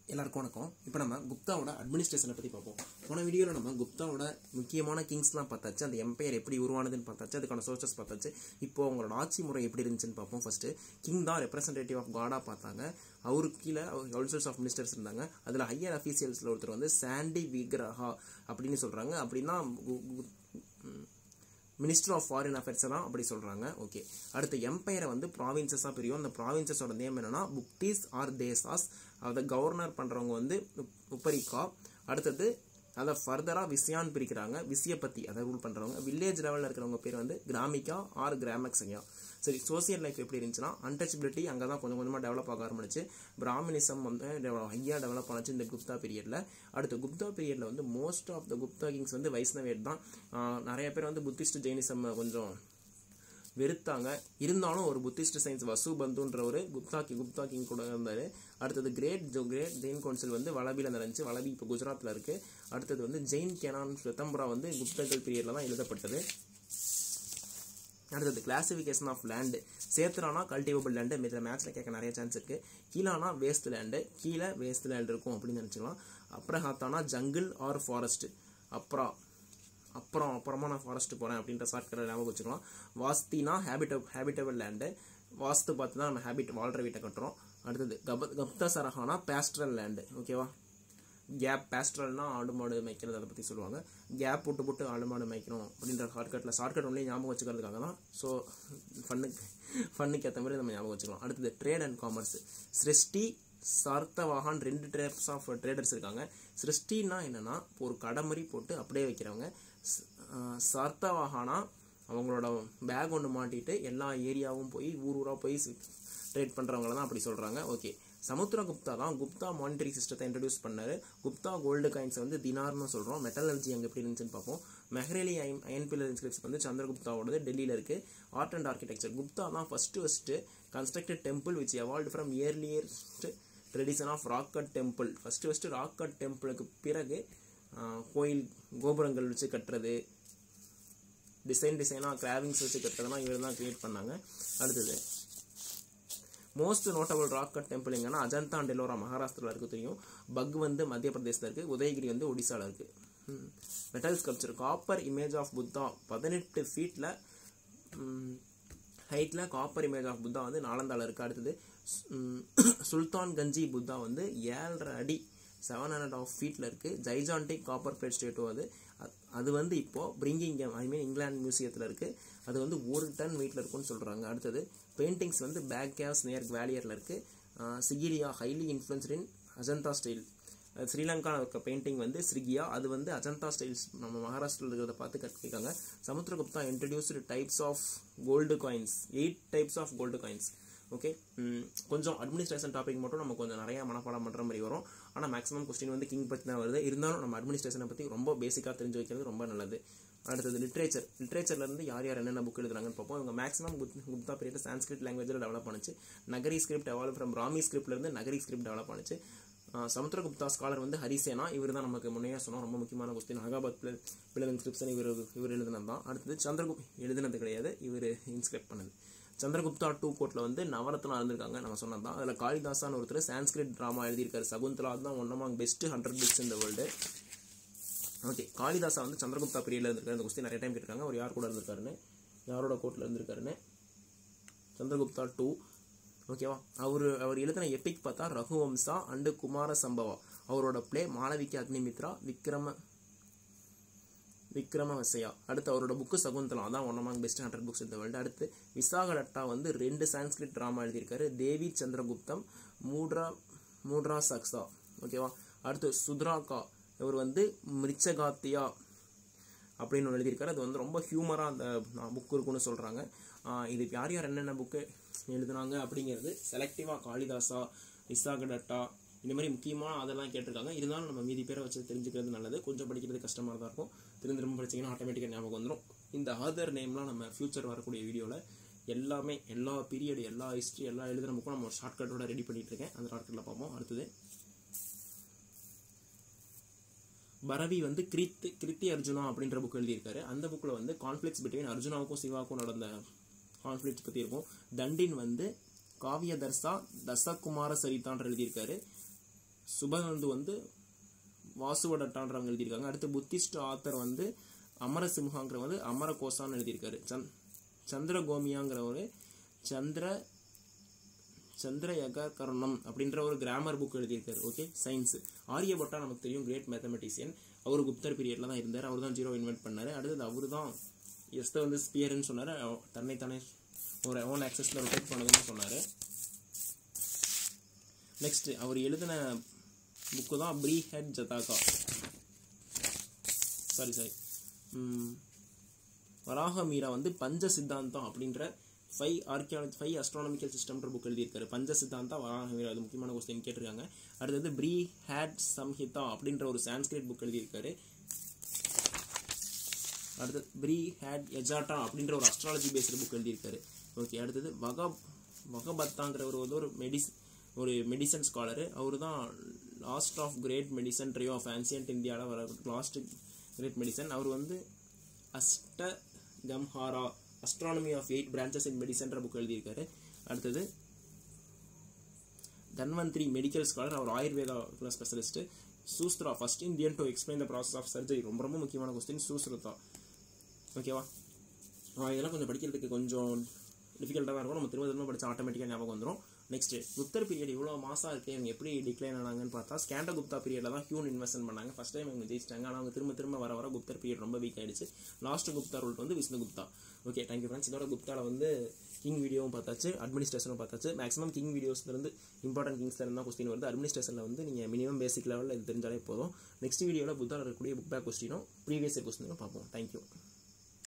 எல்லாருக்கும் வணக்கம் இப்போ நம்ம குப்தாவோட அட்மினிஸ்ட்ரேஷனை பற்றி பார்ப்போம் போன வீடியோவில் நம்ம குப்தாவோட முக்கியமான கிங்ஸ்லாம் பார்த்தாச்சு அந்த எம்பையர் எப்படி உருவானதுன்னு பார்த்தாச்சு அதுக்கான சோர்சஸ் பார்த்தாச்சு இப்போ அவங்களோட ஆட்சி முறை எப்படி இருந்துச்சுன்னு பார்ப்போம் ஃபர்ஸ்ட் கிங் தான் ரெப்ரசன்டேட்டிவ் ஆஃப் காடாக பார்த்தாங்க அவருக்கு கீழே கவுன்சில்ஸ் ஆஃப் மினிஸ்டர்ஸ் இருந்தாங்க அதில் ஹையர் அஃபீஷியல்ஸில் ஒருத்தர் வந்து சாண்டி விக்ரஹா அப்படின்னு சொல்கிறாங்க அப்படின்னா கு- கு- ம், மினிஸ்டர் ஆஃப் ஃபாரின் அஃபேர்ஸ் தான் அப்படி சொல்றாங்க ஓகே அடுத்து எம்பையரை வந்து ப்ராவின்சஸாக பிரியும் அந்த ப்ராவின்சஸோட நேம் என்னன்னா புக்டிஸ் ஆர் தேசாஸ் அதை கவர்னர் பண்றவங்க வந்து உப்- உப்பரிக்கா அடுத்தது அதை ஃபர்தராக விசியான் பிரிக்கிறாங்க விசியபத்தி அதை ரூல் பண்றவங்க வில்லேஜ் லெவலில் இருக்கிறவங்க பேர் வந்து கிராமிக்கா ஆர் கிராமக்ஸையா சரி சோசியல் லைஃப் எப்படி இருந்துச்சுன்னா அன்டச்சபிலிட்டி அங்கே தான் கொஞ்சம் கொஞ்சமாக டெவலப் ஆக ஆரம்பிச்சு பிராமினிசம் வந்து ஹையாக டெவலப் ஆனிச்சு இந்த குப்தா பீரியடில் அடுத்து குப்தா பீரியடில் வந்து most of the Gupta kings வந்து வைஷ்ணவேட் தான் ஆஹ் நிறைய பேர் வந்து புத்திஸ்ட் ஜெயினிசம் கொஞ்சம் வெறுத்தாங்க இருந்தாலும் ஒரு புத்திஸ்ட் சயின்ஸ் வசு பந்துன்ற ஒரு குப்தா கி குப்தா கிங் கூட இருந்தார் அடுத்தது கிரேட் ஜோ கிரேட் ஜெயின் கவுன்சில் வந்து வளபியில் நடந்துச்சு வளபி இப்போ குஜராத்தில் இருக்கு அடுத்தது வந்து ஜெயின் கேனான் ஸ்வத்தம்பரா வந்து குப்தர்கள் பீரியடில் தான் எழுதப்பட்டது அடுத்தது கிளாசிஃபிகேஷன் ஆஃப் லேண்டு சேத்துரானா கல்டிவபிள் லேண்டு மித்த மேட்ச்சில் கேட்க நிறைய சான்ஸ் இருக்கு கீழானா வேஸ்ட் லேண்டு கீழே வேஸ்ட் லேண்ட் இருக்கும் அப்படின்னு நினச்சிக்கலாம் அப்புறம் ஹாத்தானா ஜங்கிள் ஆர் ஃபாரஸ்ட் அப்புறம் அப்புறம் அப்புறமா நான் ஃபாரஸ்ட் போகிறேன் அப்படின்ற ஷார்ட்கட் ஞாபகம் வச்சுக்கலாம் வாஸ்தினா ஹேபிட்டப் ஹேபிட்டபிள் லேண்டு வாஸ்து பார்த்து தான் நம்ம ஹேபிட் வாழ்கிற வீட்டை கட்டுறோம் அடுத்தது கப கப்த சரஹானா பேஸ்ட்ரல் லேண்டு ஓகேவா கேப் பேஸ்ட்ரல்னா ஆடு மாடு மேய்க்கிறது அதை பற்றி சொல்லுவாங்க கேப் போட்டு போட்டு ஆடு மாடு மேய்க்கணும் அப்படின்ற ஷார்ட்கட்டில் ஷார்ட்கட் ஒன்லி ஞாபகம் வச்சுக்கிறதுக்காக தான் ஸோ ஃபன்னுக்கு ஃபன்னுக்கு ஏற்ற மாதிரி நம்ம ஞாபகம் வச்சுக்கலாம் அடுத்தது ட்ரேட் அண்ட் காமர்ஸ் சிருஷ்டி சார்த்தவாகான் ரெண்டு டைப்ஸ் ஆஃப் ட்ரேடர்ஸ் இருக்காங்க சிருஷ்டினா என்னன்னா ஒரு கடை மாதிரி போட்டு அப்படியே வைக்கிறவங்க ஸ்- ஆஹ் சார்த்தவாகானா அவங்களோட பேக் ஒன்று மாட்டிட்டு எல்லா ஏரியாவும் போய் ஊர் ஊராக போய் ட்ரேட் பண்ணுறவங்கள தான் அப்படி சொல்கிறாங்க ஓகே சமுத்திரகுப்தா தான் குப்தா மானிட்டரி சிஸ்டத்தை இன்ட்ரடியூஸ் பண்ணாரு குப்தா கோல்டு காயின்ஸ் வந்து தினார்னு சொல்கிறோம் மெட்டலர்ஜி அங்கே எப்படி இருந்துச்சுன்னு பார்ப்போம் Mehrauli iron iron pillar inscription வந்து சந்திரகுப்தாவோடது டெல்லியில் இருக்குது ஆர்ட் அண்ட் ஆர்கிடெக்சர் குப்தா தான் first first constructed temple which evolved from earliest tradition of rock cut temple first first rock cut டெம்பிளுக்கு பிறகு ஆஹ், கோயில் கோபுரங்கள் வச்சு கட்டுறது டிசைன் டிசைனாக கிராவிங்ஸ் வச்சு கட்டுறதெல்லாம் இவர் தான் கிரியேட் பண்ணாங்க அடுத்தது most notable rock cut temple எங்கன்னா அஜந்தா அண்ட் எல்லோரா மகாராஷ்டிராவில் இருக்கு தெரியும் பக் வந்து மத்திய பிரதேசத்தில் இருக்கு உதயகிரி வந்து ஒடிசால இருக்கு metal sculpture copper image of Buddha பதினெட்டு ஃபீட்டில் ஹைட்டில் காப்பர் இமேஜ் ஆஃப் புத்தா வந்து நாலந்தால இருக்கு அடுத்தது ம், சுல்தான் கஞ்சி புத்தா வந்து ஏழரை அடி செவன் ஹண்ட்ரட் ஆஃப் ஃபீட்டில் இருக்கு ஜைஜான்டிக் காப்பர் பிளேட் ஸ்டேட்டோ அது அ- அது வந்து இப்போ பிரிங்கிங் ஐ மீன் இங்கிலாந்து மியூசியத்தில் இருக்கு அது வந்து ஒரு டன் வெயிட்ல இருக்கும்னு சொல்றாங்க அடுத்தது பெயிண்டிங்ஸ் வந்து பேக் கேவ்ஸ் நியர் குவாலியரில் இருக்கு Sigiriya highly influenced in Ajanta style Sri Lanka இருக்க பெயிண்டிங் வந்து ஸ்ரிகியா அது வந்து அஜந்தா ஸ்டைல்ஸ் நம்ம மகாராஷ்டிரில் இருக்கிறத பார்த்து கற்றுக்கிட்டாங்க Samudragupta introduced types of gold coins eight types of gold coins okay கொஞ்சம் அட்மினிஸ்ட்ரேஷன் டாபிக் மட்டும் நம்ம கொஞ்சம் நிறைய மனப்பாடம் பண்ணுற மாதிரி வரும் ஆனால் மேக்ஸிமம் கொஸ்டின் வந்து கிங் பற்றி தான் வருது இருந்தாலும் நம்ம அட்மினிஸ்ட்ரேஷனை பற்றி ரொம்ப பேசிக்காக தெரிஞ்சு வைக்கிறது ரொம்ப நல்லது அடுத்தது லிட்ரேச்சர் லிட்ரேச்சர்லேருந்து யார் யார் என்னென்ன புக் எழுதுறாங்கன்னு பார்ப்போம் இவங்க மேக்ஸிமம் குப்தா பீரியட் சான்ஸ்கிரிட் லாங்குவேஜில் டெவலப் பண்ணுச்சு நகரி ஸ்கிரிப்ட் டெவலப் ஃப்ரம் ராமி ஸ்கிரிப்ட்லேருந்து நகரி ஸ்கிரிப்ட் டெவலப் பண்ணுச்சு ஆஹ் சமுத்திரகுப்தா ஸ்காலர் வந்து ஹரிசேனா இவர் தான் நமக்கு முன்னையே சொன்னோம் ரொம்ப முக்கியமான கொஸ்டின் அகாபாத் பிளல் இன்ஸ்கிரிப்ஷன் இவர் இவர் எழுதினது தான் அடுத்தது சந்திரகுப் எழுதினது கிடையாது இவர் இன்ஸ்கிரிப்ட் பண்ணது சந்திரகுப்தா டூ கோட்ல வந்து நவரத்னா இருந்திருக்காங்க நம்ம சொன்னது தான் அதில் காளிதாசான்னு ஒருத்தர் சான்ஸ்கிரிட் ட்ராமா எழுதியிருக்காரு சகுந்தலா தான் one among best hundred books இந்த வேர்ல்டு ஓகே காளிதாசா வந்து சந்திரகுப்தா பீரியட்ல இருந்திருக்காரு இந்த கொஸ்டின் நிறைய டைம் கேட்டிருக்காங்க அவர் யார் கூட இருந்திருக்காருன்னு யாரோட கோட்ல இருந்திருக்காருன்னு சந்திரகுப்தா டூ ஓகேவா அவர் அவர் எழுதின எபிக் பார்த்தா ரகுவம்சா அண்டு குமார சம்பவா அவரோட பிளே மாளவிகா அக்னிமித்ரா விக்ரம விக்ரம வசையா அடுத்து அவரோட புக்கு சகுந்தலம் அதான் one among best hundred books இந்த வேர்ல்டு அடுத்து விசாக டட்டா வந்து ரெண்டு சான்ஸ்கிரிட் ட்ராமா எழுதியிருக்காரு தேவி சந்திரகுப்தம் மூட்ரா மூட்ரா சக்ஸா ஓகேவா அடுத்து சுத்ராகா இவர் வந்து மிருச்சகாத்தியா அப்படின்னு ஒன்று எழுதியிருக்காரு அது வந்து ரொம்ப ஹியூமராக அந்த புக் இருக்குன்னு சொல்கிறாங்க இது யார் யார் என்னென்ன புக்கு எழுதுனாங்க அப்படிங்கிறது செலக்டிவாக காளிதாசா விசாக டட்டா இந்த மாதிரி முக்கியமான அதெல்லாம் கேட்டிருக்காங்க இருந்தாலும் நம்ம மீதி பேரை வச்சு தெரிஞ்சுக்கிறது நல்லது கொஞ்சம் படிக்கிறது கஷ்டமாக தான் இருக்கும் திரும்ப திரும்ப படிச்சீங்கன்னா ஆட்டோமேட்டிக்காக ஞாபகம் வந்துடும் இந்த ஆதர் நேம்லாம் நம்ம ஃபியூச்சர் வரக்கூடிய வீடியோவில் எல்லாமே எல்லா பீரியட் எல்லா ஹிஸ்ட்ரி எல்லா எழுதுன புக்கும் நம்ம ஒரு ஷார்ட்கட்டோட ரெடி பண்ணிட்டு இருக்கேன் அந்த ஷார்ட்கட்டில் பார்ப்போம் அடுத்தது பரவி வந்து கிரித் கிருத்தி அர்ஜுனா அப்படின்ற புக் எழுதியிருக்காரு அந்த புக்கில் வந்து கான்ஃப்ளிக்ஸ் பிட்வீன் அர்ஜுனாவுக்கும் சிவாவுக்கும் நடந்த கான்ஃப்ளிக்ஸ் பற்றி இருக்கும் தண்டின் வந்து காவிய தர்சா தசகுமார சரிதான்ற எழுதியிருக்காரு சுபகந்து வந்து வாசுவடட்டான்றவங்க எழுதியிருக்காங்க அடுத்து புத்திஸ்ட் ஆத்தர் வந்து அமரசிம்ஹாங்கிற வந்து அமரகோசான்னு எழுதியிருக்காரு சந்த் சந்திரகோமியாங்கிறவர் சந்திர சந்திர யகர்கரணம் அப்படின்ற ஒரு கிராமர் புக் எழுதியிருக்காரு ஓகே சயின்ஸ் ஆரியபட்டா நமக்கு தெரியும் கிரேட் மேத்தமெட்டிஷியன் அவர் குப்தர் பீரியட்ல தான் இருந்தார் அவர் தான் ஜீரோ இன்வென்ட் பண்ணாரு அடுத்தது அவர் தான் எஸ்த வந்து ஸ்பியர்னு சொன்னார் தன்னைத்தானே ஒரு ஓன் ஆக்சஸில் ரொட்டேட் பண்ணதுன்னு சொன்னார் நெக்ஸ்ட் அவர் எழுதின புக்கு தான் Brihat Jataka sorry sorry Varaha Mihira வந்து பஞ்ச சித்தாந்தம் அப்படின்ற ஃபைவ் ஆர்கியாலஜி ஃபைவ் அஸ்ட்ரானமிக்கல் சிஸ்டம்ன்ற புக் எழுதியிருக்காரு பஞ்ச சித்தாந்தா வராக மீரா அது முக்கியமான கொஸ்டின் கேட்டிருக்காங்க அடுத்தது ப்ரீ ஹேட் சம்ஹிதா அப்படின்ற ஒரு சான்ஸ்கிரிட் புக் எழுதியிருக்காரு அடுத்தது ப்ரீ ஹேட் எஜாட்டா அப்படின்ற ஒரு அஸ்ட்ராலஜி பேஸ்டு புக் எழுதியிருக்காரு ஓகே அடுத்தது வக வகபத்தாங்கிறவர் வந்து ஒரு மெடிஸ் ஒரு மெடிசன் ஸ்காலரு அவர் தான் last of great medicine trio of ancient இந்தியாவில் வர லாஸ்ட் கிரேட் மெடிசன் அவர் வந்து அஷ்ட கம்ஹாரா astronomy of eight branches in மெடிசன்ற புக் எழுதியிருக்காரு அடுத்தது தன்வந்திரி மெடிக்கல் ஸ்காலர் அவர் ஆயுர்வேதா ஸ்பெஷலிஸ்ட் சூஸ்த்ரா first Indian to explain the process of surgery ரொம்ப ரொம்ப முக்கியமான கொஸ்டின் சூஸ்ருதா ஓகேவா இதெல்லாம் கொஞ்சம் படிக்கிறதுக்கு கொஞ்சம் டிஃபிகல்ட்டாக தான் இருக்கும் நம்ம திரும்ப திரும்ப படிச்சா ஆட்டோமேட்டிக்காக ஞாபகம் வந்துடும் நெக்ஸ்ட் குப்தர் பீரியட் இவ்வளோ மாசம் இருக்கு இவங்க எப்படி டிக்ளைன் ஆனாங்கன்னு பார்த்தா ஸ்கேண்ட குப்தா பீரியடில் தான் ஹியூன் இன்வெஸ்ட்மெண்ட் பண்ணாங்க ஃபர்ஸ்ட் டைம் இவங்க ஜெயிச்சிட்டாங்க ஆனால் அவங்க திரும்ப திரும்ப வர வர குப்தர் பீரியட் ரொம்ப வீக் ஆயிடுச்சு லாஸ்ட் குப்தா ரூல் வந்து Vishnu Gupta okay thank you friends இதோட குப்தாவில் வந்து கிங் வீடியோவும் பார்த்தாச்சு அட்மினிஸ்ட்ரேஷனும் பார்த்தாச்சு மேக்ஸிமம் கிங் வீடியோஸ்லேருந்து இம்பார்ட்டன்ட் கிங்ஸ்ல இருந்தால் கொஸ்டின் வருது அட்மினிஸ்ட்ரேஷனில் வந்து நீங்கள் மினிமம் பேசிக் லெவலில் இது தெரிஞ்சாலே போதும் நெக்ஸ்ட் வீடியோவில் புத்தாவில் இருக்கக்கூடிய புக் பேக் கொஸ்டினும் ப்ரீவியஸ் கொஸ்டினும் பார்ப்போம் தேங்க்யூ